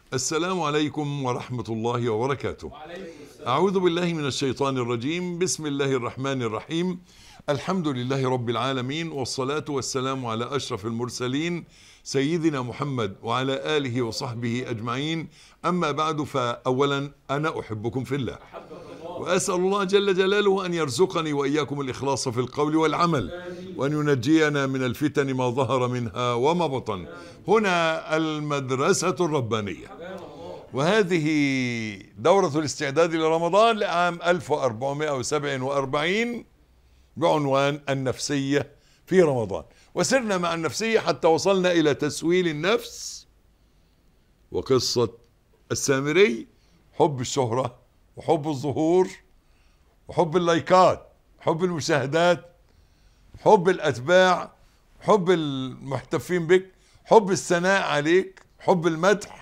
السلام عليكم ورحمة الله وبركاته أعوذ بالله من الشيطان الرجيم بسم الله الرحمن الرحيم الحمد لله رب العالمين والصلاة والسلام على أشرف المرسلين سيدنا محمد وعلى آله وصحبه أجمعين أما بعد فأولا أنا أحبكم في الله وأسأل الله جل جلاله أن يرزقني وإياكم الإخلاص في القول والعمل وأن ينجينا من الفتن ما ظهر منها وما بطن هنا المدرسة الربانية وهذه دورة الاستعداد لرمضان لعام 1447 بعنوان النفسية في رمضان وسرنا مع النفسية حتى وصلنا إلى تسويل النفس وقصة السامري حب الشهرة وحب الظهور وحب اللايكات حب المشاهدات حب الأتباع حب المحتفين بك حب الثناء عليك حب المدح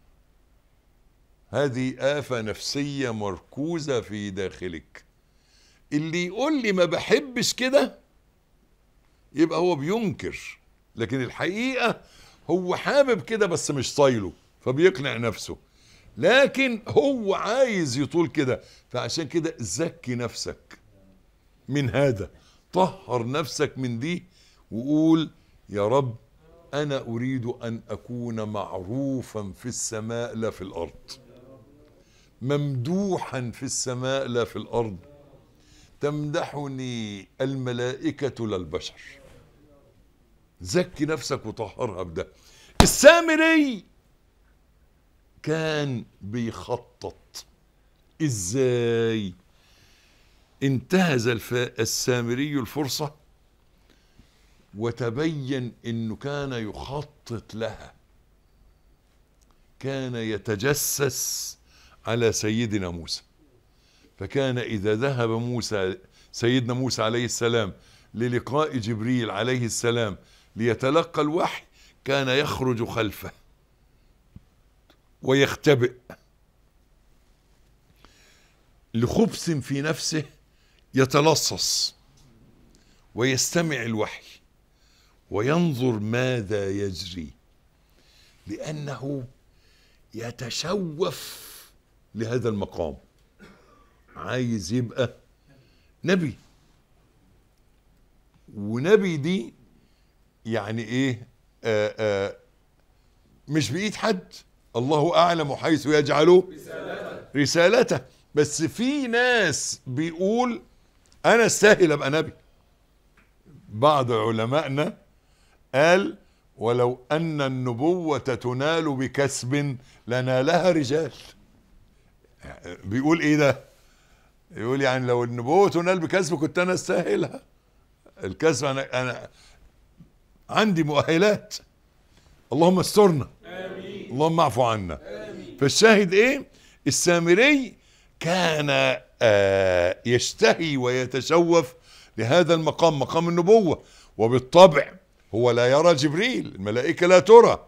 هذه آفة نفسية مركوزة في داخلك اللي يقول لي ما بحبش كده يبقى هو بينكر لكن الحقيقة هو حابب كده بس مش طايله فبيقنع نفسه لكن هو عايز يطول كده فعشان كده زكي نفسك من هذا طهر نفسك من دي وقول يا رب أنا أريد أن أكون معروفا في السماء لا في الأرض ممدوحا في السماء لا في الأرض تمدحني الملائكة لا البشر زكي نفسك وطهرها بده السامري كان بيخطط ازاي انتهز الف... السامري الفرصة وتبين انه كان يخطط لها كان يتجسس على سيدنا موسى فكان اذا ذهب موسى سيدنا موسى عليه السلام للقاء جبريل عليه السلام ليتلقى الوحي كان يخرج خلفه ويختبئ لخبث في نفسه يتلصص ويستمع الوحي وينظر ماذا يجري لانه يتشوف لهذا المقام عايز يبقى نبي ونبي دي يعني ايه آآ آآ مش بايد حد الله اعلم حيث يجعل رسالته بس في ناس بيقول انا استاهل ابقى نبي بعض علمائنا قال ولو ان النبوة تنال بكسب لنالها رجال بيقول ايه ده يقول يعني لو النبوة تنال بكسب كنت انا استاهلها الكسب انا انا عندي مؤهلات اللهم استرنا آمين. اللهم اعفو عنا آمين. فالشاهد ايه السامري كان آه يشتهي ويتشوف لهذا المقام مقام النبوة وبالطبع هو لا يرى جبريل الملائكة لا ترى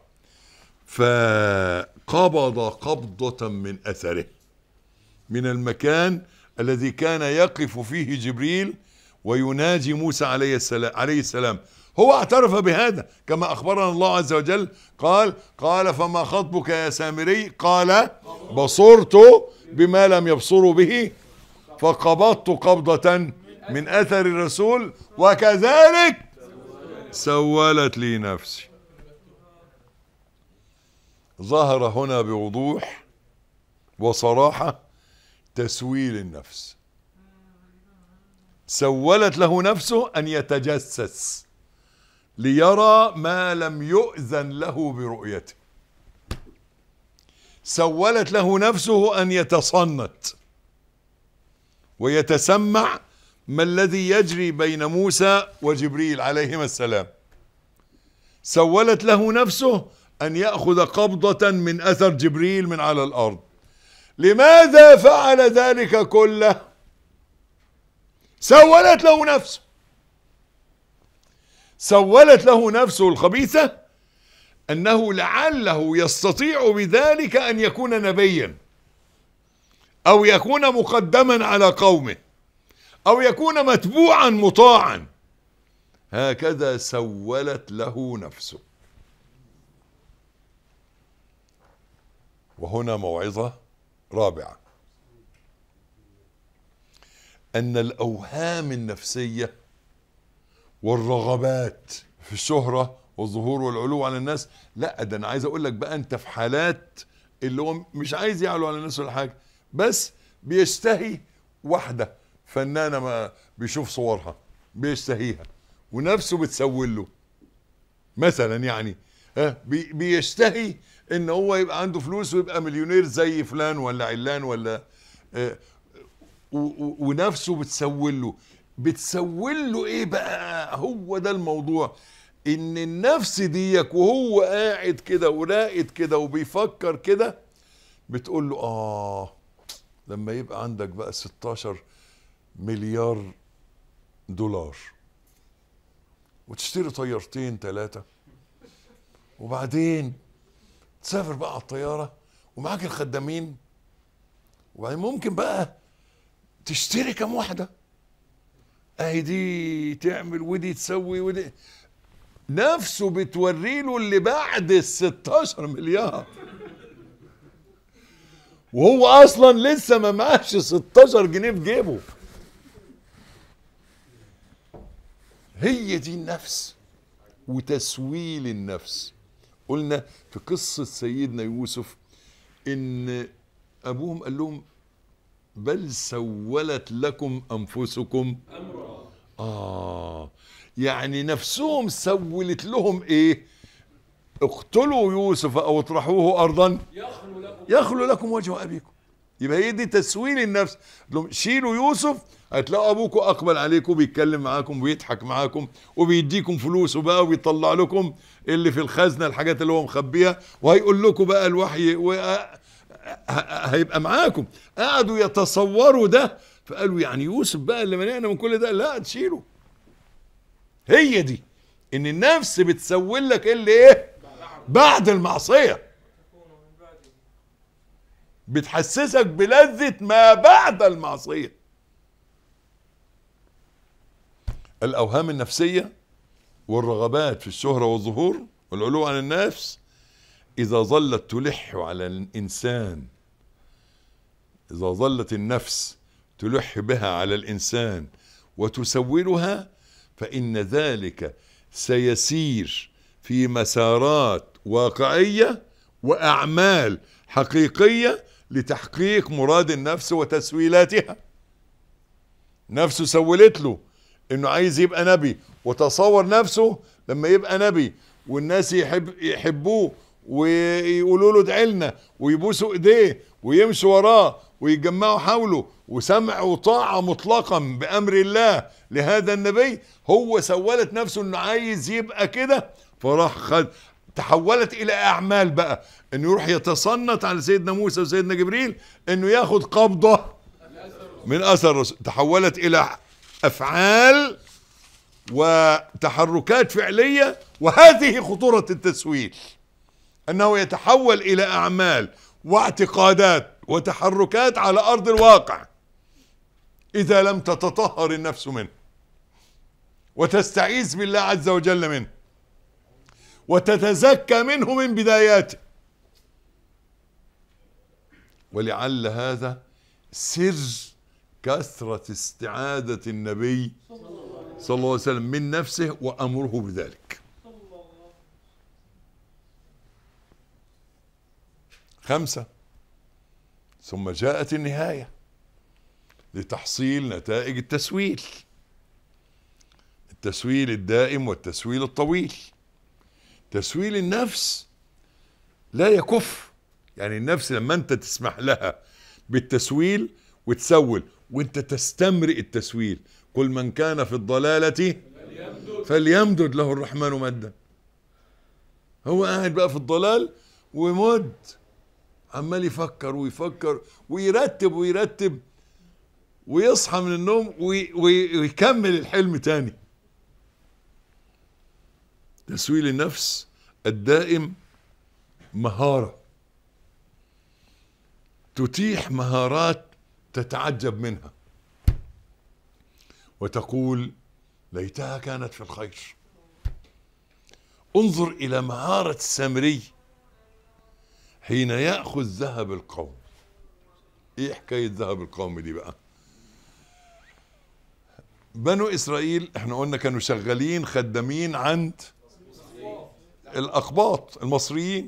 فقبض قبضة من أثره من المكان الذي كان يقف فيه جبريل ويناجي موسى عليه السلام عليه السلام هو اعترف بهذا كما اخبرنا الله عز وجل قال قال فما خطبك يا سامري قال بصرت بما لم يبصروا به فقبضت قبضة من اثر الرسول وكذلك سولت لي نفسي ظهر هنا بوضوح وصراحة تسويل النفس سولت له نفسه ان يتجسس ليرى ما لم يؤذن له برؤيته سولت له نفسه ان يتصنت ويتسمع ما الذي يجري بين موسى وجبريل عليهما السلام سولت له نفسه ان ياخذ قبضه من اثر جبريل من على الارض لماذا فعل ذلك كله سولت له نفسه سولت له نفسه الخبيثة أنه لعله يستطيع بذلك أن يكون نبيا أو يكون مقدما على قومه أو يكون متبوعا مطاعا هكذا سولت له نفسه وهنا موعظة رابعة أن الأوهام النفسية والرغبات في الشهرة والظهور والعلو على الناس لا ده أنا عايز أقول لك بقى أنت في حالات اللي هو مش عايز يعلو على الناس ولا حاجة بس بيشتهي واحدة فنانة ما بيشوف صورها بيشتهيها ونفسه بتسول له مثلا يعني ها بي- بيشتهي ان هو يبقى عنده فلوس ويبقى مليونير زي فلان ولا علان ولا آه، و- و- ونفسه بتسول له بتسول له ايه بقى هو ده الموضوع ان النفس ديك وهو قاعد كده وراقد كده وبيفكر كده بتقول له اه لما يبقى عندك بقى 16 مليار دولار وتشتري طيارتين ثلاثة وبعدين تسافر بقى على الطيارة ومعاك الخدامين وبعدين ممكن بقى تشتري كم واحدة اهي دي تعمل ودي تسوي ودي نفسه بتوري له اللي بعد ال 16 مليار وهو اصلا لسه ما معاش 16 جنيه في جيبه هي دي النفس وتسويل النفس قلنا في قصة سيدنا يوسف ان ابوهم قال لهم بل سولت لكم انفسكم اه يعني نفسهم سولت لهم ايه اقتلوا يوسف او اطرحوه ارضا يخلو لكم يخلو لكم وجه ابيكم يبقى هي دي تسويل النفس لهم شيلوا يوسف هتلاقوا ابوكم اقبل عليكم بيتكلم معاكم ويضحك معاكم وبيديكم فلوسه بقى ويطلع لكم اللي في الخزنه الحاجات اللي هو مخبيها وهيقول لكم بقى الوحي و... ه- ه- هيبقى معاكم قعدوا يتصوروا ده فقالوا يعني يوسف بقى اللي منعنا من كل ده لا تشيله هي دي ان النفس بتسول لك اللي ايه بعد المعصيه تكونوا من بعده بتحسسك بلذة ما بعد المعصية الأوهام النفسية والرغبات في الشهرة والظهور والعلو عن النفس إذا ظلت تلح على الإنسان إذا ظلت النفس تلح بها على الإنسان وتسولها فإن ذلك سيسير في مسارات واقعية وأعمال حقيقية لتحقيق مراد النفس وتسويلاتها نفسه سولت له انه عايز يبقى نبي وتصور نفسه لما يبقى نبي والناس يحب يحبوه ويقولوا له ادعي لنا ويبوسوا ايديه ويمشوا وراه ويتجمعوا حوله وسمع وطاعة مطلقا بأمر الله لهذا النبي هو سولت نفسه انه عايز يبقى كده فراح خد تحولت الى اعمال بقى انه يروح يتصنت على سيدنا موسى وسيدنا جبريل انه ياخد قبضه من اثر الرسول تحولت الى افعال وتحركات فعليه وهذه خطوره التسويل انه يتحول الى اعمال واعتقادات وتحركات على ارض الواقع اذا لم تتطهر النفس منه وتستعيذ بالله عز وجل منه وتتزكى منه من بداياته ولعل هذا سر كثرة استعادة النبي صلى الله عليه وسلم من نفسه وأمره بذلك خمسة ثم جاءت النهاية لتحصيل نتائج التسويل التسويل الدائم والتسويل الطويل تسويل النفس لا يكف يعني النفس لما انت تسمح لها بالتسويل وتسول وانت تستمرئ التسويل كل من كان في الضلالة فليمدد له الرحمن مدا هو قاعد بقى في الضلال ومد عمال يفكر ويفكر ويرتب ويرتب ويصحى من النوم وي وي ويكمل الحلم تاني تسويل النفس الدائم مهارة تتيح مهارات تتعجب منها وتقول ليتها كانت في الخير انظر إلى مهارة السامري حين يأخذ ذهب القوم ايه حكاية ذهب القوم دي بقى بنو اسرائيل احنا قلنا كانوا شغالين خدامين عند الاقباط المصريين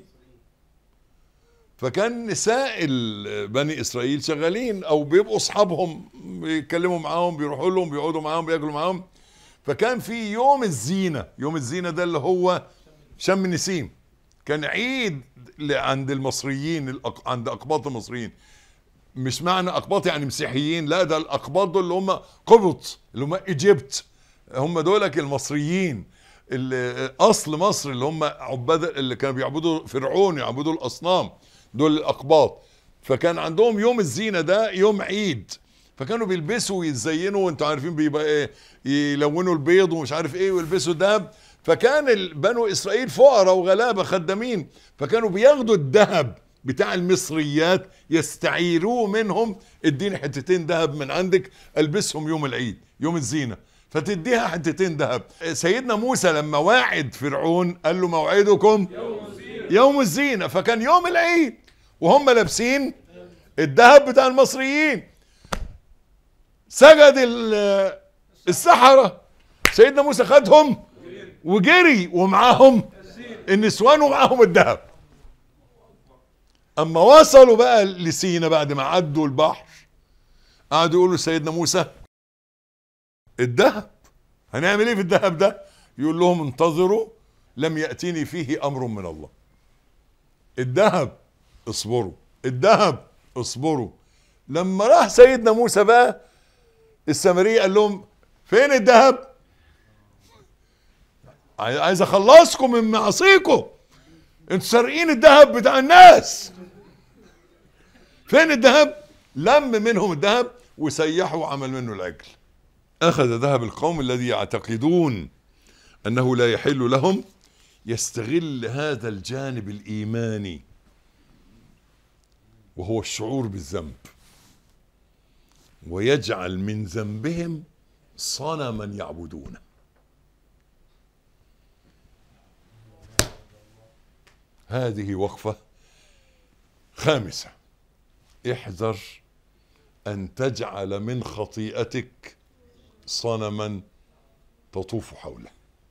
فكان نساء ال- بني اسرائيل شغالين او بيبقوا اصحابهم بيتكلموا معاهم بيروحوا لهم بيقعدوا معاهم بياكلوا معاهم فكان في يوم الزينه يوم الزينه ده اللي هو شم النسيم كان عيد ل- عند المصريين الأق- عند اقباط المصريين مش معنى اقباط يعني مسيحيين لا ده الاقباط دول اللي هم قبط اللي هم ايجيبت هم دولك المصريين اللي اصل مصر اللي هم عباد اللي كانوا بيعبدوا فرعون يعبدوا الاصنام دول الاقباط فكان عندهم يوم الزينه ده يوم عيد فكانوا بيلبسوا ويتزينوا وانتوا عارفين بيبقى ايه يلونوا البيض ومش عارف ايه ويلبسوا دهب فكان ال- بنو اسرائيل فقراء وغلابه خدامين فكانوا بياخدوا الذهب بتاع المصريات يستعيروه منهم اديني حتتين ذهب من عندك البسهم يوم العيد يوم الزينه فتديها حتتين ذهب سيدنا موسى لما واعد فرعون قال له موعدكم يوم الزينه فكان يوم العيد وهم لابسين الذهب بتاع المصريين سجد ال- السحرة سيدنا موسى خدهم وجري ومعاهم النسوان ومعاهم الذهب اما وصلوا بقى لسينا بعد ما عدوا البحر قعدوا يقولوا سيدنا موسى الذهب هنعمل ايه في الذهب ده يقول لهم انتظروا لم يأتيني فيه امر من الله الذهب اصبروا الذهب اصبروا لما راح سيدنا موسى بقى السامري قال لهم فين الذهب عاي- عايز اخلصكم من معاصيكم انتوا سارقين الذهب بتاع الناس فين الذهب لم منهم الذهب وسيحوا وعمل منه العجل اخذ ذهب القوم الذي يعتقدون انه لا يحل لهم يستغل هذا الجانب الايماني وهو الشعور بالذنب ويجعل من ذنبهم صنما يعبدونه هذه وقفة خامسة احذر أن تجعل من خطيئتك صنما تطوف حوله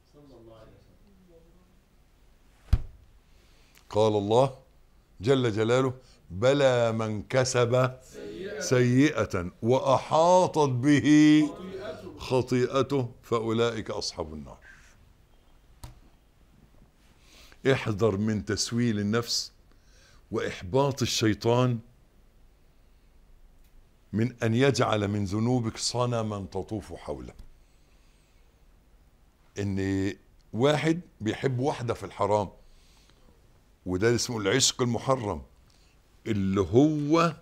قال الله جل جلاله بلى من كسب سيئة وأحاطت به خطيئته فأولئك أصحاب النار احذر من تسويل النفس وإحباط الشيطان من أن يجعل من ذنوبك صنما تطوف حوله إن واحد بيحب واحدة في الحرام وده اسمه العشق المحرم اللي هو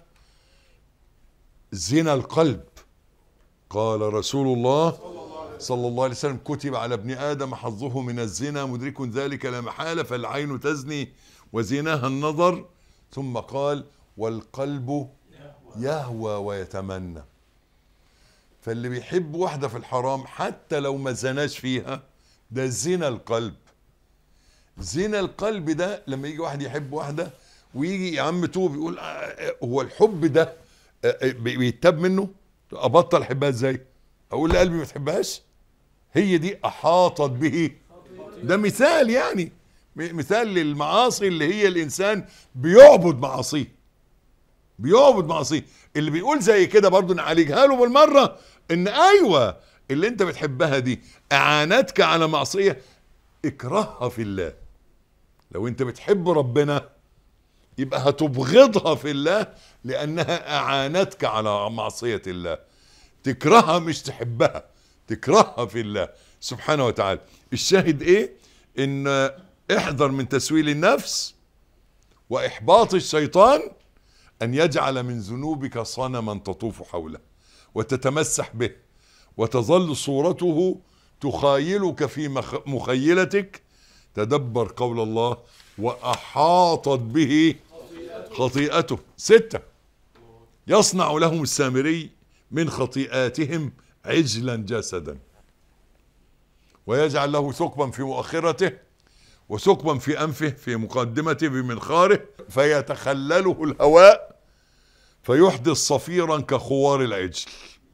زنا القلب قال رسول الله صلى الله عليه وسلم كتب على ابن آدم حظه من الزنا مدرك ذلك لا محالة فالعين تزني وزناها النظر ثم قال والقلب يهوى ويتمنى فاللي بيحب واحدة في الحرام حتى لو ما زناش فيها ده زنا القلب زنا القلب ده لما يجي واحد يحب واحدة ويجي يا عم توب يقول آه، آه، هو الحب ده آه، آه، بي- بيتاب منه ابطل احبها ازاي اقول لقلبي ما تحبهاش هي دي احاطت به ده مثال يعني م- مثال للمعاصي اللي هي الانسان بيعبد معاصيه بيعبد معاصيه اللي بيقول زي كده برضه نعالجها له بالمره ان ايوه اللي انت بتحبها دي اعانتك على معصيه اكرهها في الله لو انت بتحب ربنا يبقى هتبغضها في الله لانها اعانتك على معصيه الله تكرهها مش تحبها تكرهها في الله سبحانه وتعالى الشاهد ايه ان احذر من تسويل النفس واحباط الشيطان ان يجعل من ذنوبك صنما تطوف حوله وتتمسح به وتظل صورته تخايلك في مخ- مخيلتك تدبر قول الله واحاطت به خطيئته ستة يصنع لهم السامري من خطيئاتهم عجلا جسدا ويجعل له ثقبا في مؤخرته وثقبا في أنفه في مقدمته بمنخاره فيتخلله الهواء فيحدث صفيرا كخوار العجل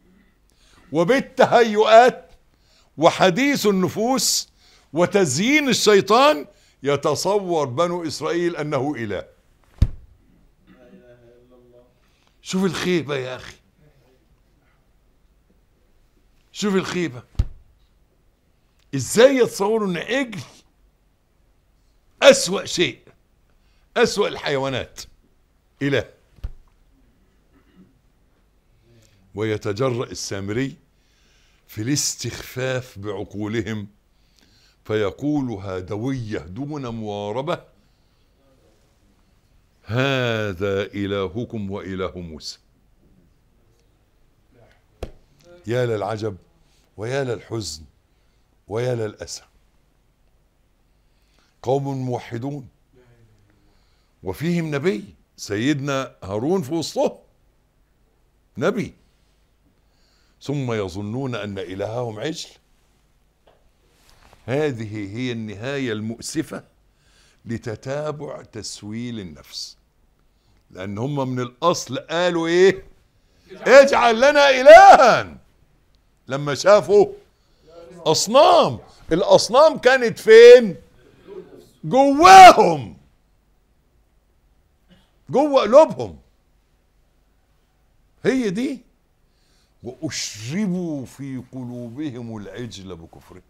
وبالتهيؤات وحديث النفوس وتزيين الشيطان يتصور بنو إسرائيل أنه إله شوف الخيبة يا أخي شوف الخيبة ازاي يتصوروا ان عجل اسوأ شيء اسوأ الحيوانات اله ويتجرأ السامري في الاستخفاف بعقولهم فيقولها دوية دون مواربة هذا إلهكم وإله موسى يا للعجب ويا للحزن ويا للأسى قوم موحدون وفيهم نبي سيدنا هارون في وسطهم نبي ثم يظنون أن إلههم عجل هذه هي النهاية المؤسفة لتتابع تسويل النفس لأن هم من الأصل قالوا إيه اجعل لنا إلها لما شافوا أصنام الأصنام كانت فين جواهم جوه قلوبهم هي دي وأشربوا في قلوبهم العجل بكفرهم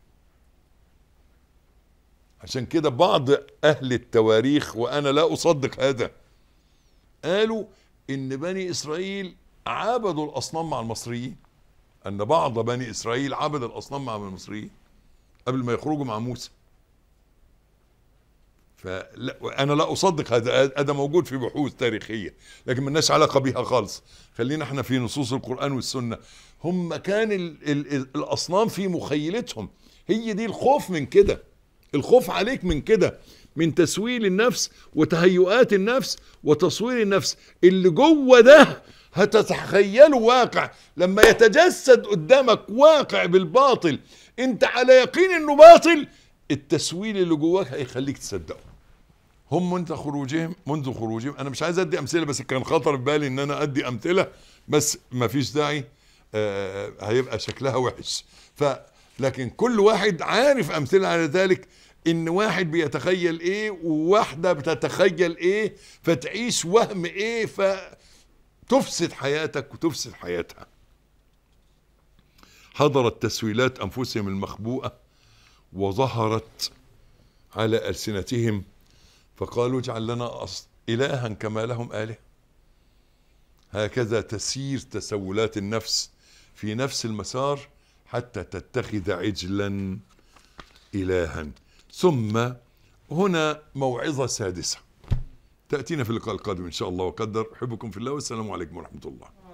عشان كده بعض أهل التواريخ وأنا لا أصدق هذا قالوا إن بني إسرائيل عبدوا الأصنام مع المصريين أن بعض بني إسرائيل عبد الأصنام مع المصريين قبل ما يخرجوا مع موسى فلا أنا لا أصدق هذا هذا موجود في بحوث تاريخية لكن ملناش علاقة بيها خالص خلينا احنا في نصوص القرآن والسنة هم كان ال ال ال الأصنام في مخيلتهم هي دي الخوف من كده الخوف عليك من كده من تسويل النفس وتهيؤات النفس وتصوير النفس اللي جوه ده هتتخيله واقع لما يتجسد قدامك واقع بالباطل انت على يقين انه باطل التسويل اللي جواك هيخليك تصدقه هم منذ خروجهم منذ خروجهم انا مش عايز ادي امثله بس كان خطر في بالي ان انا ادي امثله بس ما فيش داعي آه هيبقى شكلها وحش ف لكن كل واحد عارف امثله على ذلك ان واحد بيتخيل ايه وواحده بتتخيل ايه فتعيش وهم ايه فتفسد حياتك وتفسد حياتها حضرت تسويلات انفسهم المخبوءه وظهرت على السنتهم فقالوا اجعل لنا أص- الها كما لهم اله هكذا تسير تسولات النفس في نفس المسار حتى تتخذ عجلا الها ثم هنا موعظه سادسه تاتينا في اللقاء القادم ان شاء الله وقدر احبكم في الله والسلام عليكم ورحمه الله